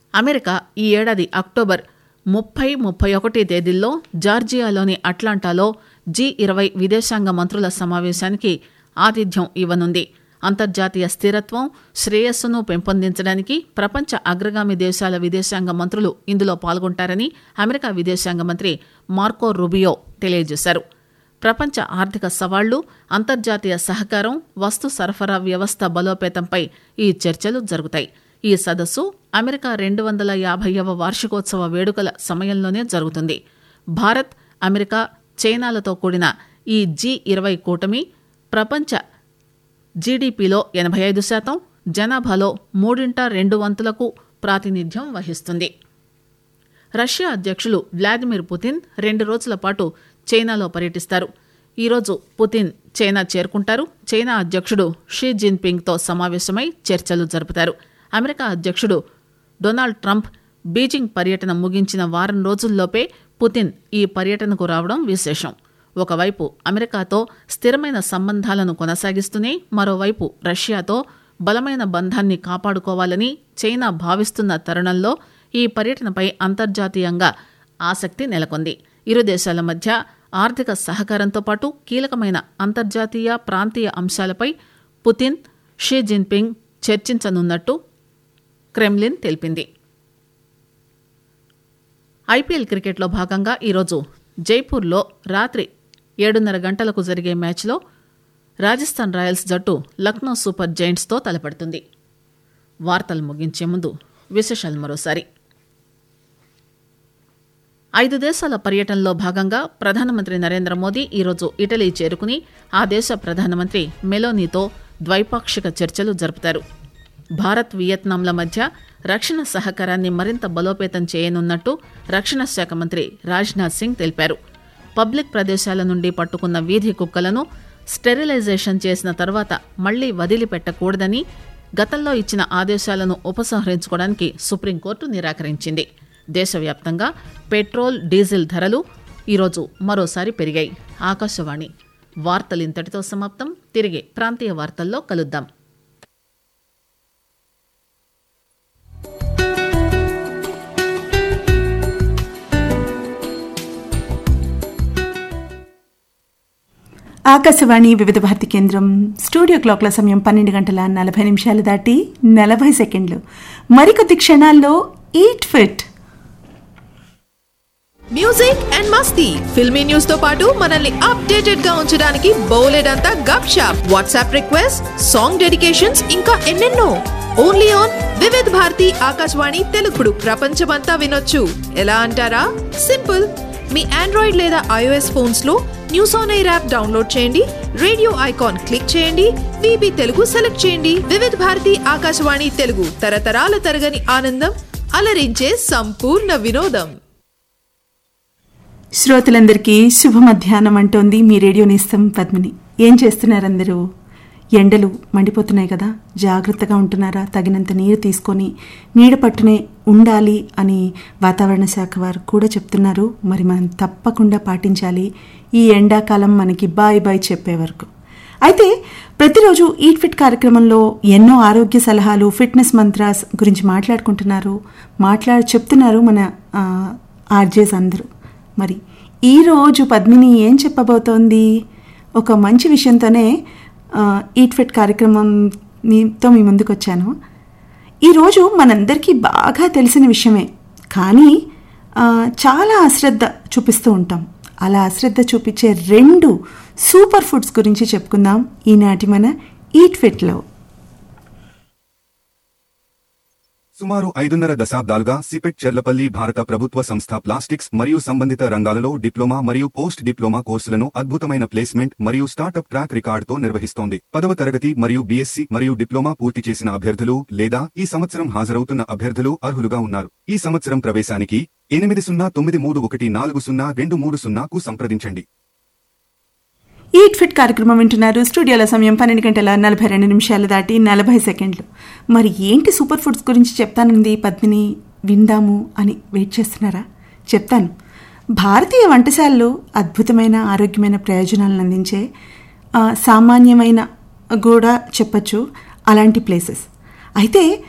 America ఈ ఏడాది October ముప్పై ముప్పై ఒకటి తేదీల్లో జార్జియాలోని అట్లాంటాలో జీ ఇరవై విదేశాంగ మంత్రుల సమావేశానికి ఆతిథ్యం ఇవ్వనుంది అంతర్జాతీయ స్థిరత్వం శ్రేయస్సును పెంపొందించడానికి ప్రపంచ అగ్రగామి దేశాల విదేశాంగ మంత్రులు ఇందులో పాల్గొంటారని అమెరికా విదేశాంగ మంత్రి మార్కో రుబియో తెలియజేశారు ప్రపంచ ఆర్థిక సవాళ్లు అంతర్జాతీయ సహకారం వస్తు సరఫరా వ్యవస్థ బలోపేతంపై ఈ చర్చలు జరుగుతాయి ఈ సదస్సు అమెరికా రెండు వందల యాభైవ వార్షికోత్సవ వేడుకల సమయంలోనే జరుగుతుంది భారత్ అమెరికా చైనాలతో కూడిన ఈ జీ ఇరవై కూటమి ప్రపంచ జీడీపీలో ఎనభై ఐదు శాతం జనాభాలో మూడింట రెండు వంతులకు ప్రాతినిధ్యం వహిస్తుంది రష్యా అధ్యక్షులు వ్లాదిమిర్ పుతిన్ రెండు రోజుల పాటు చైనాలో పర్యటిస్తారు ఈరోజు పుతిన్ చైనా చేరుకుంటారు చైనా అధ్యక్షుడు షీ జిన్పింగ్తో సమావేశమై చర్చలు జరుపుతారు అమెరికా అధ్యక్షుడు డొనాల్డ్ ట్రంప్ బీజింగ్ పర్యటన ముగించిన వారం రోజుల్లోపే పుతిన్ ఈ పర్యటనకు రావడం విశేషం ఒకవైపు అమెరికాతో స్థిరమైన సంబంధాలను కొనసాగిస్తూనే మరోవైపు రష్యాతో బలమైన బంధాన్ని కాపాడుకోవాలని చైనా భావిస్తున్న తరుణంలో ఈ పర్యటనపై అంతర్జాతీయంగా ఆసక్తి నెలకొంది ఇరు దేశాల మధ్య ఆర్థిక సహకారంతో పాటు కీలకమైన అంతర్జాతీయ ప్రాంతీయ అంశాలపై పుతిన్ షీ జిన్పింగ్ చర్చించనున్నట్టు క్రెమ్లిన్ తెలిపింది ఐపీఎల్ క్రికెట్లో భాగంగా ఈరోజు జైపూర్లో రాత్రి ఏడున్నర గంటలకు జరిగే మ్యాచ్లో రాజస్థాన్ రాయల్స్ జట్టు లక్నో సూపర్ జైంట్స్తో తలపడుతుంది వార్తలు ముగించే ముందు విశేషాలు మరోసారి ఐదు దేశాల పర్యటనలో భాగంగా ప్రధానమంత్రి నరేంద్ర మోదీ ఈరోజు ఇటలీ చేరుకుని ఆ దేశ ప్రధానమంత్రి మెలోనీతో ద్వైపాక్షిక చర్చలు జరుపుతారు భారత్ వియత్నాంల మధ్య రక్షణ సహకారాన్ని మరింత బలోపేతం చేయనున్నట్టు రక్షణ శాఖ మంత్రి రాజ్నాథ్ సింగ్ తెలిపారు పబ్లిక్ ప్రదేశాల నుండి పట్టుకున్న వీధి కుక్కలను స్టెరిలైజేషన్ చేసిన తర్వాత మళ్లీ వదిలిపెట్టకూడదని గతంలో ఇచ్చిన ఆదేశాలను ఉపసంహరించుకోవడానికి సుప్రీంకోర్టు నిరాకరించింది దేశవ్యాప్తంగా పెట్రోల్ డీజిల్ ధరలు ఈరోజు మరోసారి పెరిగాయి ఆకాశవాణి వార్తలు ఇంతటితో సమాప్తం తిరిగి ప్రాంతీయ వార్తల్లో కలుద్దాం ఆకాశవాణి వివిధ భారతి కేంద్రం స్టూడియో క్లాక్ల సమయం పన్నెండు గంటల నలభై నిమిషాలు దాటి నలభై సెకండ్లు మరికొద్ది క్షణాల్లో ఈట్ ఫిట్ మ్యూజిక్ అండ్ మస్తీ ఫిల్మీ న్యూస్ తో పాటు మనల్ని అప్డేటెడ్ గా ఉంచడానికి బోలెడంతా గప్ షాప్ వాట్సాప్ రిక్వెస్ట్ సాంగ్ డెడికేషన్స్ ఇంకా ఎన్నెన్నో ఓన్లీ ఆన్ వివిధ్ భారతి ఆకాశవాణి తెలుగుడు ప్రపంచమంతా వినొచ్చు ఎలా అంటారా సింపుల్ మీ ఆండ్రాయిడ్ లేదా ఐఓఎస్ ఫోన్స్ లో news on air app download చేయండి రేడియో ఐకాన్ క్లిక్ చేయండి విబి తెలుగు సెలెక్ట్ చేయండి వివిధ్ భారతి ఆకాశవాణి తెలుగు తరతరాల తరగని ఆనందం అలరించే సంపూర్ణ వినోదం శ్రోతలందరికీ శుభ మధ్యాహ్నం అంటోంది మీ రేడియో నేస్తం పద్మిని ఏం చేస్తున్నారు అందరూ ఎండలు మండిపోతున్నాయి కదా జాగ్రత్తగా ఉంటున్నారా తగినంత నీరు తీసుకొని నీడ పట్టునే ఉండాలి అని వాతావరణ శాఖ వారు కూడా చెప్తున్నారు మరి మనం తప్పకుండా పాటించాలి ఈ ఎండాకాలం మనకి బాయ్ బాయ్ చెప్పే వరకు అయితే ప్రతిరోజు ఈట్ ఫిట్ కార్యక్రమంలో ఎన్నో ఆరోగ్య సలహాలు ఫిట్నెస్ మంత్రాస్ గురించి మాట్లాడుకుంటున్నారు మాట్లాడి చెప్తున్నారు మన ఆర్జేస్ అందరూ మరి ఈరోజు పద్మిని ఏం చెప్పబోతోంది ఒక మంచి విషయంతోనే ఈట్ ఫిట్ కార్యక్రమంతో మీ ముందుకు వచ్చాను ఈరోజు మనందరికీ బాగా తెలిసిన విషయమే కానీ చాలా అశ్రద్ధ చూపిస్తూ ఉంటాం అలా అశ్రద్ధ చూపించే రెండు సూపర్ ఫుడ్స్ గురించి చెప్పుకుందాం ఈనాటి మన ఈట్ ఫిట్లో సుమారు ఐదున్నర దశాబ్దాలుగా సిపెట్ చెర్లపల్లి భారత ప్రభుత్వ సంస్థ ప్లాస్టిక్స్ మరియు సంబంధిత రంగాలలో డిప్లొమా మరియు పోస్ట్ డిప్లొమా కోర్సులను అద్భుతమైన ప్లేస్మెంట్ మరియు స్టార్టప్ ట్రాక్ రికార్డుతో నిర్వహిస్తోంది పదవ తరగతి మరియు బీఎస్సీ మరియు డిప్లొమా పూర్తి చేసిన అభ్యర్థులు లేదా ఈ సంవత్సరం హాజరవుతున్న అభ్యర్థులు అర్హులుగా ఉన్నారు ఈ సంవత్సరం ప్రవేశానికి ఎనిమిది సున్నా తొమ్మిది మూడు ఒకటి నాలుగు సున్నా రెండు మూడు సున్నాకు సంప్రదించండి ఈట్ ఫిట్ కార్యక్రమం వింటున్నారు స్టూడియోల సమయం పన్నెండు గంటల నలభై రెండు నిమిషాలు దాటి నలభై సెకండ్లు మరి ఏంటి సూపర్ ఫుడ్స్ గురించి చెప్తానంది పద్మిని విందాము అని వెయిట్ చేస్తున్నారా చెప్తాను భారతీయ వంటశాలలో అద్భుతమైన ఆరోగ్యమైన ప్రయోజనాలను అందించే సామాన్యమైన కూడా చెప్పచ్చు అలాంటి ప్లేసెస్ అయితే